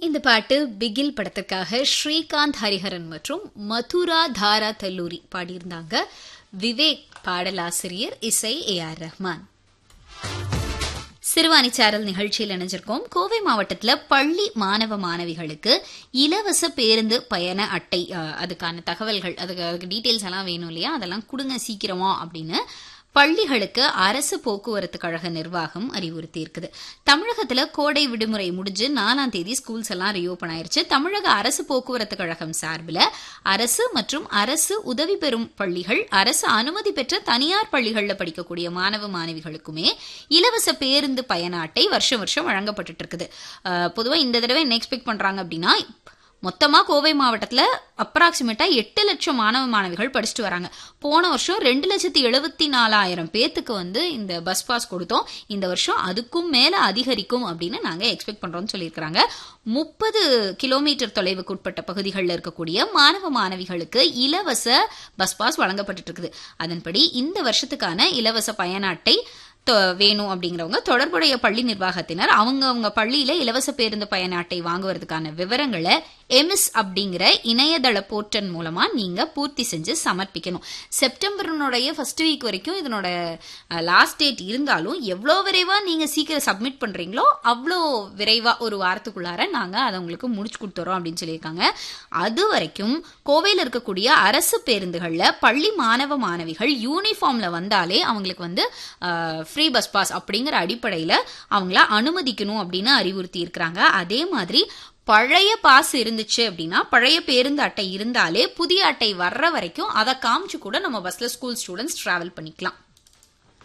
இந்த பாட்டு பிகில் படத்துக்காக ஸ்ரீகாந்த் ஹரிஹரன் மற்றும் மதுரா தாரா தல்லூரி பாடியிருந்தாங்க விவேக் பாடலாசிரியர் இசை ஏ ஆர் ரஹ்மான் சிறுவாணி சாரல் நிகழ்ச்சியில் இணைஞ்சிருக்கோம் கோவை மாவட்டத்தில் பள்ளி மாணவ மாணவிகளுக்கு இலவச பேருந்து பயண அட்டை அஹ், அதுக்கான தகவல்கள் அதுக்கு அதுக்கு டீட்டெயில்ஸ் எல்லாம் வேணும் இல்லையா அதெல்லாம் கொடுங்க சீக்கிரமா அப்படின்னு பள்ளிகளுக்கு அரசு போக்குவரத்து கழக நிர்வாகம் அறிவுறுத்தி இருக்குது தமிழகத்துல கோடை விடுமுறை முடிஞ்சு நாலாம் தேதி ஸ்கூல்ஸ் எல்லாம் ரீஓபன் ஆயிருச்சு தமிழக அரசு போக்குவரத்து கழகம் சார்பில் அரசு மற்றும் அரசு உதவி பெறும் பள்ளிகள் அரசு அனுமதி பெற்ற தனியார் பள்ளிகளில் படிக்கக்கூடிய மாணவ மாணவிகளுக்குமே இலவச பேருந்து பயண அட்டை வருஷம் வருஷம் வழங்கப்பட்டுட்டு இருக்குது பொதுவா இந்த தடவை என்ன எக்ஸ்பெக்ட் பண்றாங்க அப்படின்னா மொத்தமா கோவை மாவட்டத்துல அப்ராக்சிமேட்டா எட்டு லட்சம் மாணவ மாணவிகள் படிச்சுட்டு வராங்க போன வருஷம் ரெண்டு லட்சத்தி எழுபத்தி நாலாயிரம் பேத்துக்கு வந்து இந்த பஸ் பாஸ் கொடுத்தோம் இந்த வருஷம் அதுக்கும் மேல அதிகரிக்கும் அப்படின்னு நாங்க எக்ஸ்பெக்ட் பண்றோம்னு சொல்லியிருக்கிறாங்க முப்பது கிலோமீட்டர் தொலைவுக்கு உட்பட்ட பகுதிகளில் இருக்கக்கூடிய மாணவ மாணவிகளுக்கு இலவச பஸ் பாஸ் வழங்கப்பட்டு இருக்குது அதன்படி இந்த வருஷத்துக்கான இலவச பயண அட்டை தொ- வேணும் அப்படிங்கிறவங்க தொடர்புடைய பள்ளி நிர்வாகத்தினர் அவங்க அவங்க பள்ளியில இலவச பேருந்து பயண அட்டை வாங்குவதற்கான விவரங்களை எமிஸ் அப்படிங்கிற இணையதள போர்ட்டல் மூலமா நீங்க பூர்த்தி செஞ்சு சமர்ப்பிக்கணும் செப்டம்பரினுடைய ஃபர்ஸ்ட் வீக் வரைக்கும் இதனோட லாஸ்ட் டேட் இருந்தாலும் எவ்வளோ விரைவா நீங்க சீக்கிரம் சப்மிட் பண்றீங்களோ அவ்வளோ விரைவா ஒரு வாரத்துக்குள்ளார நாங்க அதை உங்களுக்கு முடிச்சு கொடுத்துறோம் அப்படின்னு சொல்லியிருக்காங்க அது வரைக்கும் கோவையில் இருக்கக்கூடிய அரசு பேருந்துகள்ல பள்ளி மாணவ மாணவிகள் யூனிஃபார்ம்ல வந்தாலே அவங்களுக்கு வந்து ஃப்ரீ பஸ் பாஸ் அப்படிங்கிற அடிப்படையில அவங்கள அனுமதிக்கணும் அப்படின்னு அறிவுறுத்தி இருக்கிறாங்க அதே மாதிரி பழைய பாஸ் இருந்துச்சு அப்படின்னா பழைய பேருந்து அட்டை இருந்தாலே புதிய அட்டை வர்ற வரைக்கும் அதை காமிச்சு கூட நம்ம பஸ்ல ஸ்கூல் ஸ்டூடெண்ட்ஸ் டிராவல் பண்ணிக்கலாம்